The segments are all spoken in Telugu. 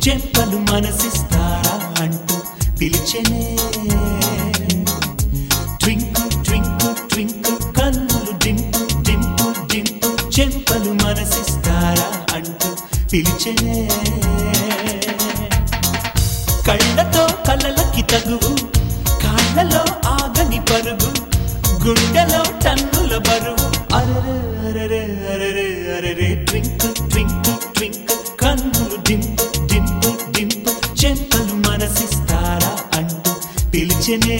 చెంపలు మనసిస్తారా అంటూ పిలిచెనే ట్వింకుల్ ట్వింకుల్ ట్వింకుల్ కన్నులు డింపు డింపు డింపు చెంపలు మనసిస్తారా అంటూ పిలిచెనే కళ్ళతో కళ్ళలకి తగువు కాళ్ళలో ఆగని పరుగు గుండెలో టన్నుల బరువు అరరే అరరే అరరే అరరే ట్వింకుల్ ట్వింకుల్ ట్వింకుల్ కన్నులు డింపు డింపు డింపు చెంపలు మనసిస్తారా అంటూ పిలిచనే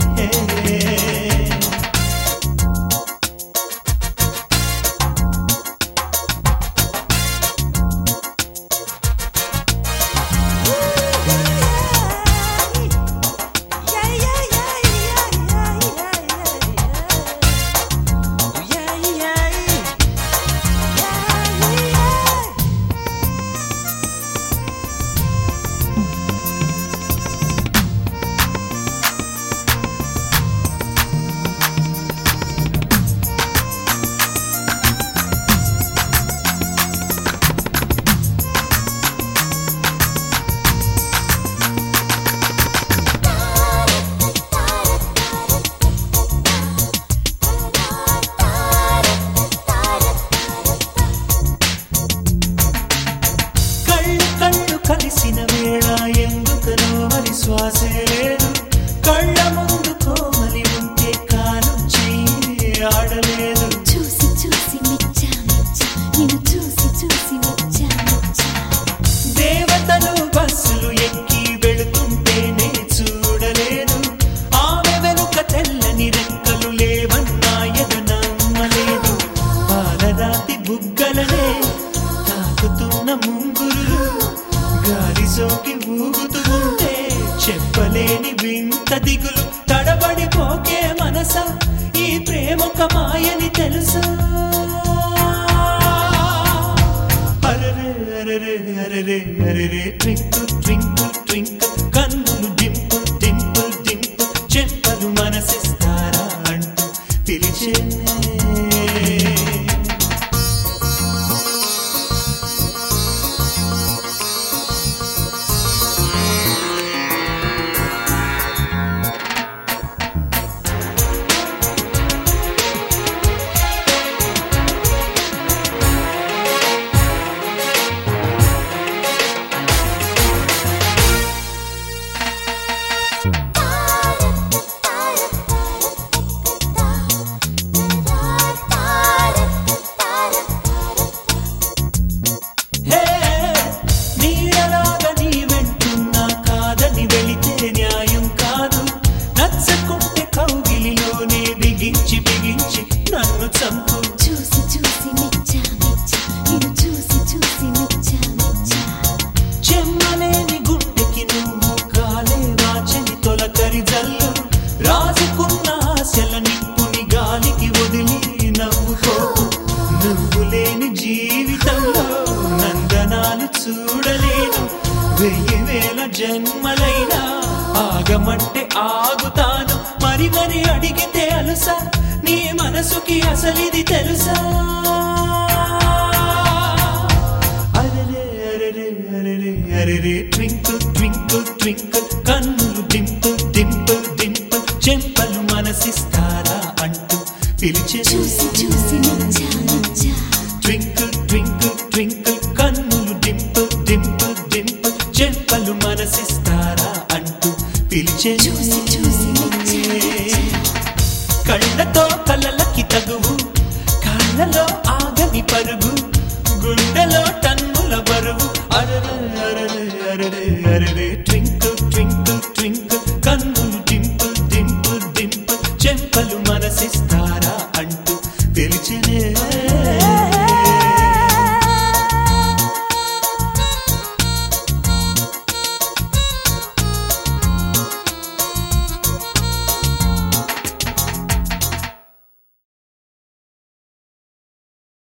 కళ్ళు కళ్ళు కలిసిన వేళ ఎందుకనో మరి శ్వాసే లేదు కళ్ళ ముందు కోమలి ఉంటే కాలు చెయ్యి ఆడలేదు చూసి చూసి మెచ్చా మెచ్చా నిన్ను చూసి చూసి మెచ్చా మెచ్చా దేవతలు బస్సులు ఎక్కి వెళుతుంటేనే చూడలేదు ఆమె వెనుక తెల్లని రెక్కలు లేవన్నా ఎద నమ్మలేదు పాలరాతి బుగ్గలనే తాకుతున్న ముంగురులు గాలి సోకి ఊగుతూ ఉంటే చెప్పలేని వింత దిగులు తడబడిపోకే మనస ఈ ప్రేమొక మాయని తెలుసా అరరే అరరే అరరే అరరే ట్వింకుల్ ట్వింకుల్ ట్వింకుల్ కన్నులు డింపుల్ డింపుల్ డింపుల్ చెంపలు మనసిస్తారా అంటూ పిలిచే హే నీడలాగా నీ వెంటున్నా కాదని వెళితే న్యాయం కాదు నచ్చకుంటే కౌగిలిలోనే బిగించి బిగించి నన్ను చంపు చూసి చూసి మెచ్చా మెచ్చా నిన్ను చూసి చూసి మెచ్చా మెచ్చా చెమ్మలేని గుండెకి నువ్వు కాలే వాచని తొలకరి జల్లు రాజుకున్న ఆశల నిప్పుని గాలికి వదిలి నవ్వుకోకు నువ్వు లేని జీవితంలో నందనాలు చూడలేను వెయ్యి వేల జన్మలైనా ఆగమంటే ఆగుతాను మరి మరి అడిగితే అలుసా నీ మనసుకి అసలిది తెలుసా అరరే అరరే అరరే అరరే ట్వింకుల్ ట్వింకుల్ ట్వింకుల్ కన్నులు డింపుల్ డింపుల్ డింపుల్ చెంపలు మనసిస్తారా అంటూ పిలిచే చూసి చూసి మెచ్చా మెచ్చా ట్వింకుల్ ట్వింకుల్ ట్వింకుల్ కన్నులు డింపుల్ డింపుల్ డింపుల్ చెంపలు మనసిస్తారా అంటూ పిలిచే చూసి చూసి మెచ్చా మెచ్చా కళ్ళతో కళ్ళలకి తగువు కాళ్ళలో ఆగని పరుగు గుండెలో టన్నుల బరువు అరరే అరరే అరరే అరరే ట్వింకుల్ ట్వింకుల్ ట్వింకుల్ కన్నులు డింపుల్ డింపుల్ డింపుల్ చెంపలు మనసిస్తారా అంటూ పిలిచినే